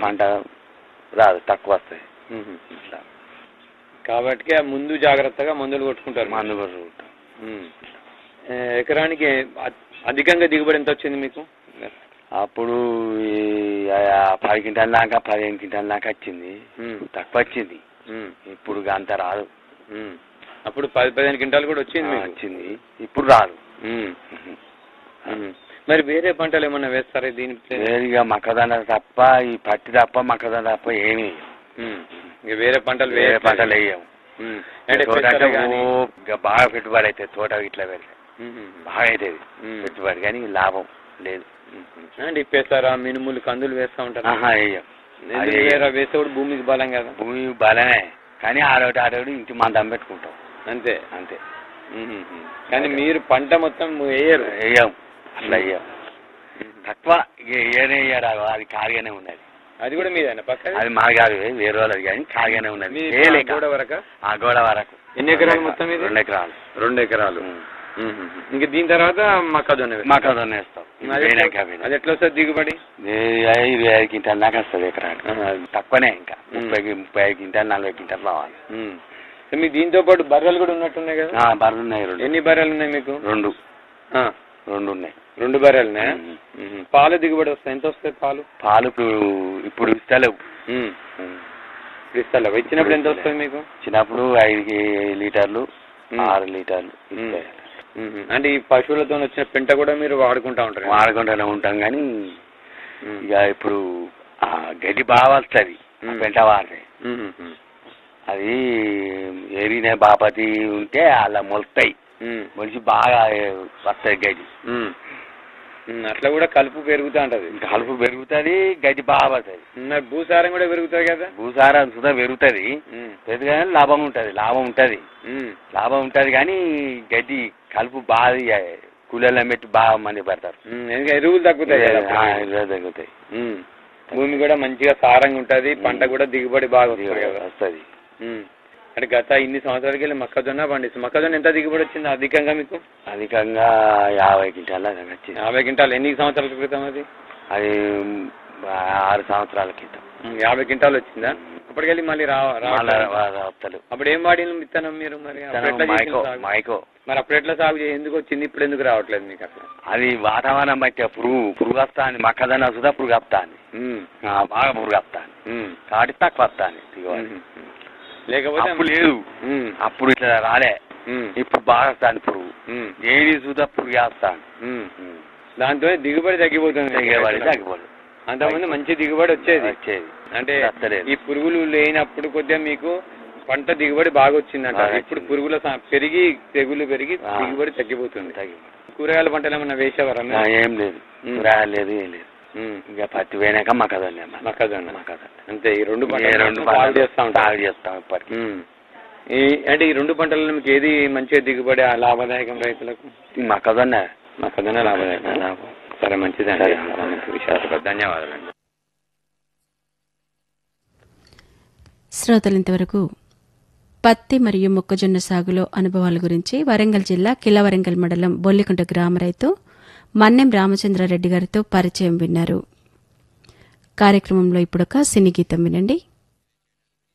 పంట రాదు తక్కువ వస్తాయి మ్మ్. ఇట్లా కాబట్టి ఆ ముందు జాగ్రత్తగా మందులు కొట్టుకుంటారు మందు కూడా ఉంటాం మ్మ్. ఏ, ఎకరానికి అ- అధికంగా దిగుబడి ఎంత వచ్చింది మీకు అప్పుడు ఈ ఆ పది క్వింటాల దాకా పదిహేను క్వింటాల దాకా వచ్చింది మ్మ్. తక్కువ వచ్చింది మ్మ్. ఇప్పుడు ఇక అంత రాదు మ్మ్. అప్పుడు పది పదిహేను క్వింటాలు కూడా వచ్చింది ఆ, మీకు వచ్చింది ఇప్పుడు రాదు మ్మ్. మ్మ్. మరి వేరే పంటలు ఏమన్నా వేస్తారా దీని ప్లేస్? వేరుగా మొక్కజొన్న తప్ప ఈ పత్తి తప్ప మొక్కజొన్న తప్ప ఏమి మ్మ్. ఇక వేరే పంటలు వేరే వేయట్లేదు. పంటలు వేయము మ్మ్. అంటే తోట పెసర అంటే గానీ- ఓ ఇక బాగా పెట్టుబడి అవుతుంది తోట ఇట్లా పెడితే మ్మ్. బాగా అవుతుంది మ్మ్. పెట్టుబడి కానీ లాభం లేదు మ్మ్. అంటే ఈ పెసర మినుములు కందులు వేస్తా ఉంటారు ఆహా వేయం ఎందుకు అది వేరే వేస్తే కూడా భూమికి బలం కదా భూమి బలమే కానీ ఆడోటి ఆడోటి ఇంటి మందం పెట్టుకుంటాం అంతే అంతే మ్మ్. కానీ మీరు పంట మొత్తం వేయరు వేయం అట్లా వేయం తక్కువ ఇక ఏనే వేయరాదు అది ఖాళీగానే ఉన్నది అది కూడా మీదేనా పక్క అది మా కాదు వేరే వాళ్ళది కానీ ఖాళీగానే ఉన్నది మీ చేయలేక. గోడ వరక ఆ గోడ వరకు ఎన్ని ఎకరాలు మొత్తం ఇది? రెండు ఎకరాలు రెండు ఎకరాలు ఉమ్. ఇంక దీని తర్వాత మొక్కజొన్న వేస్తారు. మొక్కజొన్న వేస్తాం అది వేనాక ఎట్లా- వేనాక. అది ఎట్లా వస్తుంది దిగుబడి ఇది ఇరవై ఐదు క్వింటాల దాకా వస్తుంది ఎకరానికి ఆహా. తక్కువనే ఇంకా ఉమ్. ముప్పై ముప్పై ఐదు క్వింటాలు నలభై క్వింటాలు రావాలి ఉమ్. సో మీకు దీంతో పాటు బర్రెలు కూడా ఉన్నట్టున్నాయి కదా ఆ, బర్రెలు ఉన్నాయి రెండు ఎన్ని బర్రెలు ఉన్నాయి మీకు రెండు ఆ, రెండు ఉన్నాయి రెండు బర్రెలున్నాయా ఉమ్. ఉమ్. పాలు దిగుబడి వస్తాయి ఎంత వస్తాయి పాలు పాలు ఇప్పుడు ఇప్పుడు ఇస్తలేవు ఉమ్. ఉమ్. ఇప్పుడు ఇస్తారా ఇచ్చినప్పుడు ఎంత వస్తుంది మీకు చిన్నప్పుడు ఐదు కి- లీటర్లు ఉమ్. ఆరు లీటర్లు ఉమ్. ఇస్తాయి. ఉమ్. అంటే ఈ పశువులతో వచ్చిన పెంట కూడా మీరు వాడుకుంటా ఉంటారు కదా? వాడుకుంటూనే ఉంటాం కానీ ఉమ్. ఇక ఇప్పుడు ఆ గడ్డి బాగా వస్తుంది ఉమ్. పెంట వాడితే ఉమ్. ఉమ్. అది ఏరిన బాపతి ఉంటే అలా మొలుతాయి ఉమ్. మొలిచి బాగా వస్తాయి గడ్డి ఉమ్. ఉమ్. అట్లా కూడా కలుపు పెరుగుతూ ఉంటది కలుపు పెరుగుతుంది గడ్డి బాగా పడుతుంది మరి భూసారం కూడా పెరుగుతుంది కదా భూసారం సుధా పెరుగుతుంది ఉమ్. పెరుగుతుంది లాభం ఉంటుంది లాభం ఉంటుంది ఉమ్. లాభం ఉంటుంది కానీ గడ్డి కలుపు బాగా కూలీల మెట్టి బాగా మంది పడతారు ఉమ్. ఎందుకంటే ఎరువులు తగ్గుతాయి కదా ఆ, అప్పుడు. ఇరవై తగ్గుతాయి ఉమ్. భూమి కూడా మంచిగా సారంగా ఉంటది పంట కూడా దిగుబడి బాగా వస్తుంది కదా వస్తుంది ఉమ్. అంటే గత ఇన్ని సంవత్సరాలకి వెళ్ళి మొక్కజొన్న పండిస్తుంది మొక్కజొన్న ఎంత దిగుబడి వచ్చింది అధికంగా మీకు అధికంగా యాభై క్వింటాల దాకా వచ్చింది యాభై క్వింటాలు ఎన్ని సంవత్సరాల క్రితం అది అది ఆరు సంవత్సరాల క్రితం ఉమ్, యాభై క్వింటాలు వచ్చిందా అప్పటికెళ్ళి మళ్ళీ రా మళ్ళా రావట్లేదు. వస్తలు అప్పుడు ఏం వాడిన విత్తనం మీరు మరి అప్పుడు ఎట్లా మైకో చేసిండ్రు సాగు? మైకో మరి అప్పుడు ఎట్లా సాగు చేయ ఎందుకు వచ్చింది ఇప్పుడు ఎందుకు రావట్లేదు మీకు అట్లా అది వాతావరణం బట్టి పురుగు పురుగు వస్తాను మొక్కజొన్న సుధా పురుగు వస్తాను ఉమ్. బాగా పురుగు వస్తాను ఉమ్. కాబట్టి తక్కువ వస్తాను దిగుబడి ఉమ్. లేకపోతే అప్పుడు లేదు ఉమ్. అప్పుడు ఇట్లా రాలే ఉమ్. ఇప్పుడు బాగా వస్తాను పురుగు ఉమ్. ఏది సుధా పురుగు వేస్తాను ఉమ్. దాంతో దిగుబడి తగ్గిపోతుంది దిగబడి తగ్గిపోదు అంతకుముందు మంచి దిగుబడి వచ్చేది వచ్చేది అంటే వస్తలేదు. ఈ పురుగులు లేనప్పుడు కొద్దిగా మీకు పంట దిగుబడి బాగా వచ్చిందంట బాగా ఇప్పుడు వచ్చింది. పురుగుల సా- పెరిగి తెగులు పెరిగి ఆ. దిగుబడి తగ్గిపోతుంది తగ్గిపోదు కూరగాయల పంటలు ఏమన్నా వేసేవారా మీరు? ఆ, ఏం లేదు ఉమ్. కూరగాయలు లేదు ఏం లేదు ఉమ్. ఇక పత్తి పోయినాక మొక్కజొన్న అన్నమాట. మొక్కజొన్న మొక్కజొన్న అంతే ఈ రెండు ఈ పంటలు రెండు మాత్రం సాగు పంటలు చేస్తా ఉంటారు సాగు చేస్తాం ఇప్పటికి ఉమ్. ఈ అంటే ఈ రెండు పంటలలో మీకు ఏది మంచిగా దిగుబడి ఆ లాభదాయకం రైతులకు ఈ మొక్కజొన్న మొక్కజొన్న లాభదాయకం లాభం. సరే మంచిదండి సరే. చాలా మంచి విషయాలు ధన్యవాదాలండి శ్రోతలు ఇంతవరకు పత్తి మరియు మొక్కజొన్న సాగులో అనుభవాల గురించి వరంగల్ జిల్లా కిలవరంగల్ మండలం బొల్లికుంట గ్రామ రైతు మన్నెం రామచంద్రారెడ్డి గారితో పరిచయం విన్నారు కార్యక్రమంలో ఇప్పుడొక సినీ గీతం వినండి